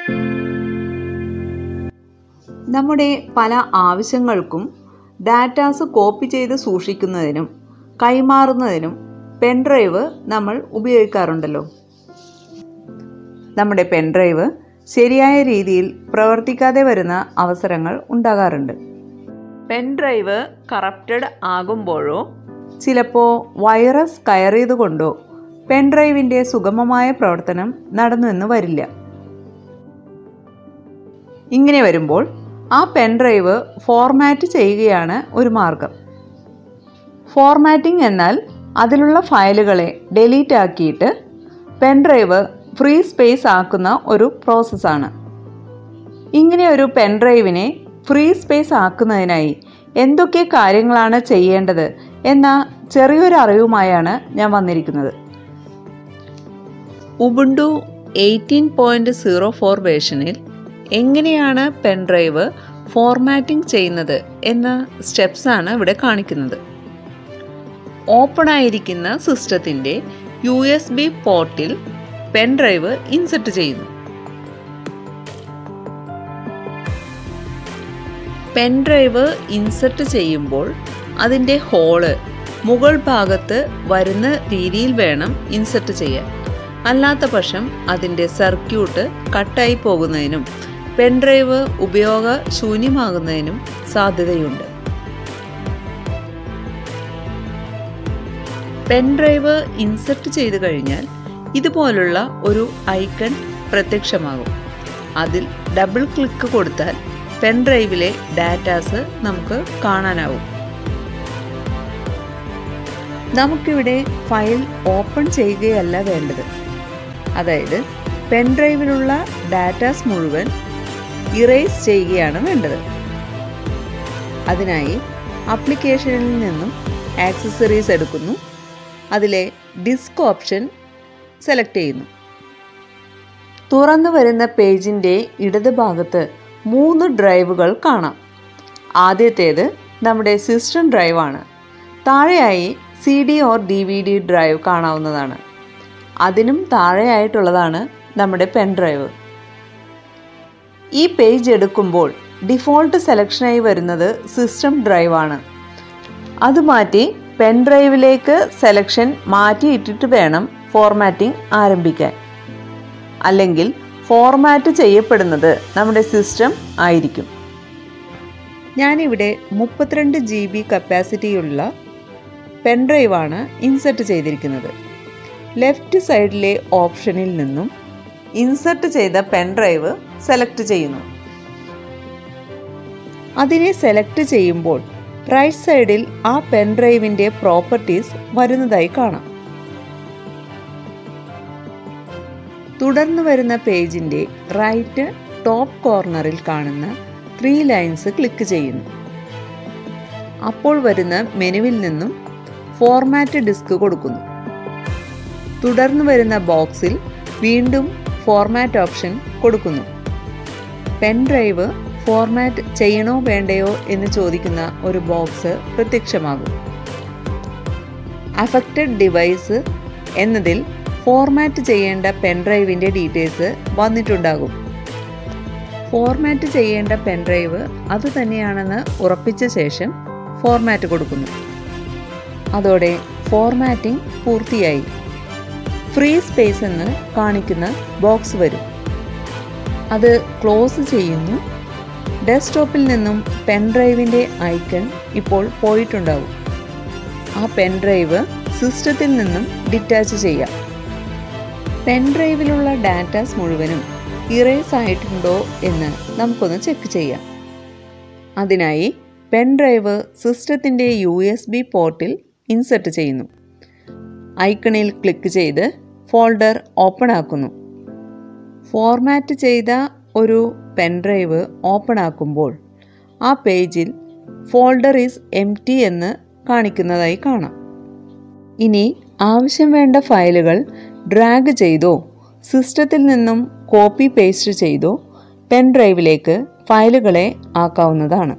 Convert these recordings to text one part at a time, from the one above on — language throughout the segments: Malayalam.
നമ്മുടെ പല ആവശ്യങ്ങൾക്കും ഡാറ്റാസ് കോപ്പി ചെയ്ത് സൂക്ഷിക്കുന്നതിനും കൈമാറുന്നതിനും പെൻഡ്രൈവ് നമ്മൾ ഉപയോഗിക്കാറുണ്ടല്ലോ നമ്മുടെ പെൻഡ്രൈവ് ശരിയായ രീതിയിൽ പ്രവർത്തിക്കാതെ വരുന്ന അവസരങ്ങൾ ഉണ്ടാകാറുണ്ട് പെൻഡ്രൈവ് കറപ്റ്റഡ് ആകുമ്പോഴോ ചിലപ്പോൾ വൈറസ് കയറിയതുകൊണ്ടോ പെൻഡ്രൈവിൻ്റെ സുഗമമായ പ്രവർത്തനം നടന്നുവെന്ന് വരില്ല ഇങ്ങനെ വരുമ്പോൾ ആ പെൻഡ്രൈവ് ഫോർമാറ്റ് ചെയ്യുകയാണ് ഒരു മാർഗം ഫോർമാറ്റിംഗ് എന്നാൽ അതിലുള്ള ഫയലുകളെ ഡിലീറ്റ് ആക്കിയിട്ട് പെൻഡ്രൈവ് ഫ്രീ സ്പേസ് ആക്കുന്ന ഒരു പ്രോസസ്സാണ് ഇങ്ങനെ ഒരു പെൻഡ്രൈവിനെ ഫ്രീ സ്പേസ് ആക്കുന്നതിനായി എന്തൊക്കെ കാര്യങ്ങളാണ് ചെയ്യേണ്ടത് എന്ന ചെറിയൊരു അറിവുമായാണ് ഞാൻ വന്നിരിക്കുന്നത് Ubuntu eighteen point zero four വേർഷനിൽ എങ്ങനെയാണ് പെൻഡ്രൈവ് ഫോർമാറ്റിംഗ് ചെയ്യുന്നത് എന്ന സ്റ്റെപ്സാണ് ഇവിടെ കാണിക്കുന്നത് ഓപ്പൺ ആയിരിക്കുന്ന സിസ്റ്റത്തിൻ്റെ യു എസ് ബി പോർട്ടിൽ പെൻഡ്രൈവ് ഇൻസെർട്ട് ചെയ്യുന്നു പെൻഡ്രൈവ് ഇൻസെർട്ട് ചെയ്യുമ്പോൾ അതിൻ്റെ ഹോള് മുകൾ ഭാഗത്ത് വരുന്ന രീതിയിൽ വേണം ഇൻസെർട്ട് ചെയ്യാൻ അല്ലാത്ത പക്ഷം അതിൻ്റെ സർക്യൂട്ട് കട്ടായി പോകുന്നതിനും പെൻഡ്രൈവ് ഉപയോഗശൂന്യമാകുന്നതിനും സാധ്യതയുണ്ട് പെൻഡ്രൈവ് ഇൻസെർട്ട് ചെയ്ത് കഴിഞ്ഞാൽ ഇതുപോലുള്ള ഒരു ഐക്കൺ പ്രത്യക്ഷമാകും അതിൽ ഡബിൾ ക്ലിക്ക് കൊടുത്താൽ പെൻഡ്രൈവിലെ ഡാറ്റാസ് നമുക്ക് കാണാനാവും നമുക്കിവിടെ ഫയൽ ഓപ്പൺ ചെയ്യുകയല്ല വേണ്ടത് അതായത് പെൻഡ്രൈവിലുള്ള ഡാറ്റാസ് മുഴുവൻ ഇറേസ് ചെയ്യുകയാണ് വേണ്ടത് അതിനായി ആപ്ലിക്കേഷനിൽ നിന്നും ആക്സസറീസ് എടുക്കുന്നു അതിലെ ഡിസ്ക് ഓപ്ഷൻ സെലക്ട് ചെയ്യുന്നു തുറന്നു വരുന്ന പേജിൻ്റെ ഇടതുഭാഗത്ത് മൂന്ന് ഡ്രൈവുകൾ കാണാം ആദ്യത്തേത് നമ്മുടെ സിസ്റ്റം ഡ്രൈവാണ് താഴെയായി C D or D V D drive കാണാവുന്നതാണ് അതിനും താഴെയായിട്ടുള്ളതാണ് നമ്മുടെ പെൻ ഡ്രൈവ് ഈ പേജ് എടുക്കുമ്പോൾ ഡിഫോൾട്ട് സെലക്ഷനായി വരുന്നത് സിസ്റ്റം ഡ്രൈവാണ് അത് മാറ്റി പെൻ ഡ്രൈവിലേക്ക് സെലക്ഷൻ മാറ്റിയിട്ടിട്ട് വേണം ഫോർമാറ്റിംഗ് ആരംഭിക്കാൻ അല്ലെങ്കിൽ ഫോർമാറ്റ് ചെയ്യപ്പെടുന്നത് നമ്മുടെ സിസ്റ്റം ആയിരിക്കും ഞാനിവിടെ മുപ്പത്തിരണ്ട് ജി ബി കപ്പാസിറ്റിയുള്ള പെൻ ഡ്രൈവാണ് ഇൻസെർട്ട് ചെയ്തിരിക്കുന്നത് ലെഫ്റ്റ് സൈഡിലെ ഓപ്ഷനിൽ നിന്നും ഇൻസെർട്ട് ചെയ്ത പെൻ ഡ്രൈവ് സെലക്ട് ചെയ്യുന്നു അതിനെ സെലക്ട് ചെയ്യുമ്പോൾ റൈറ്റ് സൈഡിൽ ആ പെൻ ഡ്രൈവിൻ്റെ പ്രോപ്പർട്ടീസ് വരുന്നതായി കാണാം തുടർന്ന് വരുന്ന പേജിൻ്റെ റൈറ്റ് ടോപ്പ് കോർണറിൽ കാണുന്ന ത്രീ ലൈൻസ് ക്ലിക്ക് ചെയ്യുന്നു അപ്പോൾ വരുന്ന മെനുവിൽ നിന്നും ഫോർമാറ്റ് ഡിസ്ക് കൊടുക്കുന്നു തുടർന്ന് വരുന്ന ബോക്സിൽ വീണ്ടും ഫോർമാറ്റ് ഓപ്ഷൻ കൊടുക്കുന്നു പെൻ ഡ്രൈവ് ഫോർമാറ്റ് ചെയ്യണോ വേണ്ടയോ എന്ന് ചോദിക്കുന്ന ഒരു ബോക്സ് പ്രത്യക്ഷമാകും അഫക്റ്റഡ് ഡിവൈസ് എന്നതിൽ ഫോർമാറ്റ് ചെയ്യേണ്ട പെൻഡ്രൈവിൻ്റെ ഡീറ്റെയിൽസ് വന്നിട്ടുണ്ടാകും ഫോർമാറ്റ് ചെയ്യേണ്ട പെൻഡ്രൈവ് അത് തന്നെയാണെന്ന് ഉറപ്പിച്ച ശേഷം ഫോർമാറ്റ് കൊടുക്കുന്നു അതോടെ ഫോർമാറ്റിംഗ് പൂർത്തിയായി ഫ്രീ സ്പേസ് എന്ന് കാണിക്കുന്ന ബോക്സ് വരും അത് ക്ലോസ് ചെയ്യുന്നു ഡെസ്ക്ടോപ്പിൽ നിന്നും പെൻഡ്രൈവിൻ്റെ ഐക്കൺ ഇപ്പോൾ പോയിട്ടുണ്ടാവും ആ പെൻഡ്രൈവ് സിസ്റ്റത്തിൽ നിന്നും ഡിറ്റാച്ച് ചെയ്യാം പെൻഡ്രൈവിലുള്ള ഡാറ്റാസ് മുഴുവനും ഇറേസ് ആയിട്ടുണ്ടോ എന്ന് നമുക്കൊന്ന് ചെക്ക് ചെയ്യാം അതിനായി പെൻഡ്രൈവ് സിസ്റ്റത്തിൻ്റെ യു എസ് ബി പോർട്ടിൽ ഇൻസെർട്ട് ചെയ്യുന്നു ഐക്കണിൽ ക്ലിക്ക് ചെയ്ത് ഫോൾഡർ ഓപ്പൺ ആക്കുന്നു ഫോർമാറ്റ് ചെയ്ത ഒരു പെൻഡ്രൈവ് ഓപ്പൺ ആക്കുമ്പോൾ ആ പേജിൽ ഫോൾഡർ ഈസ് എം ടി എന്ന് കാണിക്കുന്നതായി കാണാം ഇനി ആവശ്യം വേണ്ട ഫയലുകൾ ഡ്രാഗ് ചെയ്തോ സിസ്റ്റത്തിൽ നിന്നും കോപ്പി പേസ്റ്റ് ചെയ്തോ പെൻ ഡ്രൈവിലേക്ക് ഫയലുകളെ ആക്കാവുന്നതാണ്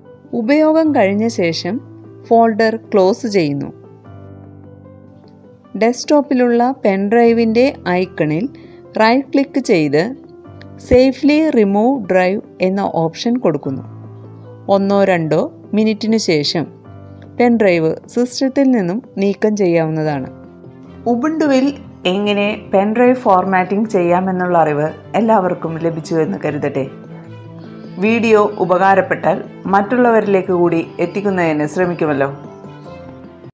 ഉപയോഗം കഴിഞ്ഞ ശേഷം ഫോൾഡർ ക്ലോസ് ചെയ്യുന്നു ഡെസ്ക്ടോപ്പിലുള്ള പെൻഡ്രൈവിൻ്റെ ഐക്കണിൽ റൈറ്റ് ക്ലിക്ക് ചെയ്ത് സേഫ്ലി റിമൂവ് ഡ്രൈവ് എന്ന ഓപ്ഷൻ കൊടുക്കുന്നു ഒന്നോ രണ്ടോ മിനിറ്റിന് ശേഷം പെൻഡ്രൈവ് സിസ്റ്റത്തിൽ നിന്നും നീക്കം ചെയ്യാവുന്നതാണ് ഉബുണ്ടുവിൽ എങ്ങനെ പെൻഡ്രൈവ് ഫോർമാറ്റിംഗ് ചെയ്യാമെന്നുള്ള അറിവ് എല്ലാവർക്കും ലഭിച്ചു എന്ന് കരുതട്ടെ വീഡിയോ ഉപകാരപ്പെട്ടാൽ മറ്റുള്ളവരിലേക്ക് കൂടി എത്തിക്കുന്നതിന് ശ്രമിക്കുമല്ലോ